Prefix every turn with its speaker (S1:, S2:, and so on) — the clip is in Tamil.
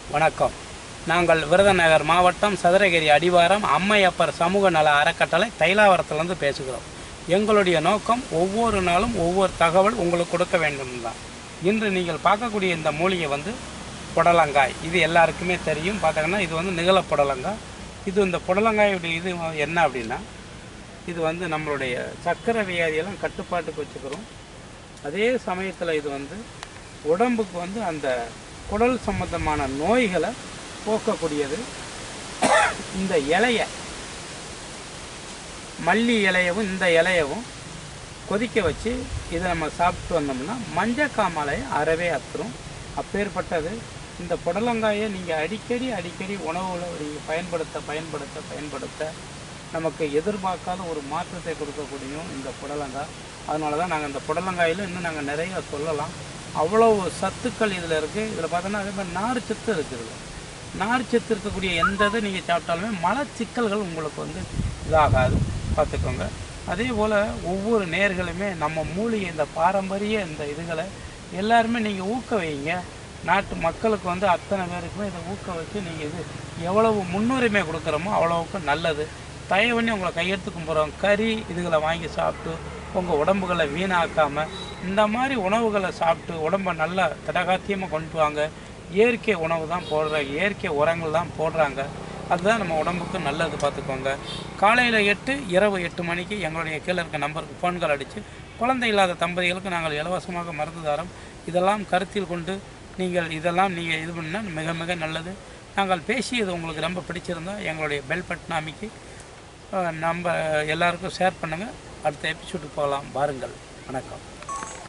S1: வணக்கம் நாங்கள் விருதுநகர் மாவட்டம் சதுரகிரி அடிவாரம் அம்மையப்பர் சமூக நல அறக்கட்டளை தைலாவரத்துலேருந்து பேசுகிறோம் எங்களுடைய நோக்கம் ஒவ்வொரு நாளும் ஒவ்வொரு தகவல் உங்களுக்கு கொடுக்க வேண்டும் தான் இன்று நீங்கள் பார்க்கக்கூடிய இந்த மூலிகை வந்து புடலங்காய் இது எல்லாருக்குமே தெரியும் பார்த்தாங்கன்னா இது வந்து நிகழ புடலங்காய் இது இந்த புடலங்காயுடைய இது என்ன அப்படின்னா இது வந்து நம்மளுடைய சர்க்கரை வியாதியெல்லாம் கட்டுப்பாட்டுக்கு வச்சுக்கிறோம் அதே சமயத்தில் இது வந்து உடம்புக்கு வந்து அந்த குடல் சம்பந்தமான நோய்களை போக்கக்கூடியது இந்த இலைய மல்லி இலையவும் இந்த இலையவும் கொதிக்க வச்சு இதை நம்ம சாப்பிட்டு வந்தோம்னா மஞ்சக்காமலையை அறவே அத்துரும் அப்பேற்பட்டது இந்த புடலங்காயை நீங்கள் அடிக்கடி அடிக்கடி உணவுல நீங்கள் பயன்படுத்த பயன்படுத்த பயன்படுத்த நமக்கு எதிர்பார்க்காத ஒரு மாற்றத்தை கொடுக்கக்கூடியும் இந்த புடலங்காய் அதனால தான் நாங்கள் இந்த புடலங்காயில் இன்னும் நாங்கள் நிறைய சொல்லலாம் அவ்வளவு சத்துக்கள் இதில் இருக்குது இதில் பார்த்தோன்னா அதே மாதிரி நார் சத்து இருக்குது நார் சத்து இருக்கக்கூடிய எந்த இதை நீங்கள் சாப்பிட்டாலுமே மலச்சிக்கல்கள் உங்களுக்கு வந்து இதாகாது பார்த்துக்கோங்க அதே போல் ஒவ்வொரு நேர்களுமே நம்ம மூலிகை இந்த பாரம்பரிய இந்த இதுகளை எல்லாருமே நீங்கள் ஊக்க வைங்க நாட்டு மக்களுக்கு வந்து அத்தனை பேருக்குமே இதை ஊக்க வச்சு நீங்கள் இது எவ்வளவு முன்னுரிமை கொடுக்குறோமோ அவ்வளவுக்கு நல்லது தயவு பண்ணி உங்களை கையெடுத்து கும்பிட்றோம் கறி இதுகளை வாங்கி சாப்பிட்டு உங்கள் உடம்புகளை வீணாக்காமல் இந்த மாதிரி உணவுகளை சாப்பிட்டு உடம்பை நல்லா திடகாத்தியமாக கொண்டு வாங்க இயற்கை உணவு தான் போடுறாங்க இயற்கை உரங்கள் தான் போடுறாங்க அதுதான் நம்ம உடம்புக்கு நல்லது பார்த்துக்கோங்க காலையில் எட்டு இரவு எட்டு மணிக்கு எங்களுடைய கீழே இருக்க நம்பருக்கு ஃபோன்கள் அடித்து குழந்தை இல்லாத தம்பதிகளுக்கு நாங்கள் இலவசமாக மருந்து தரோம் இதெல்லாம் கருத்தில் கொண்டு நீங்கள் இதெல்லாம் நீங்கள் இது பண்ணால் மிக மிக நல்லது நாங்கள் பேசியது உங்களுக்கு ரொம்ப பிடிச்சிருந்தா எங்களுடைய பெல் பட்டன் அமைக்கி அஹ், நம்ம எல்லாருக்கும் ஷேர் பண்ணுங்கள் அடுத்த எபிசோடுக்கு போகலாம் பாருங்கள் வணக்கம்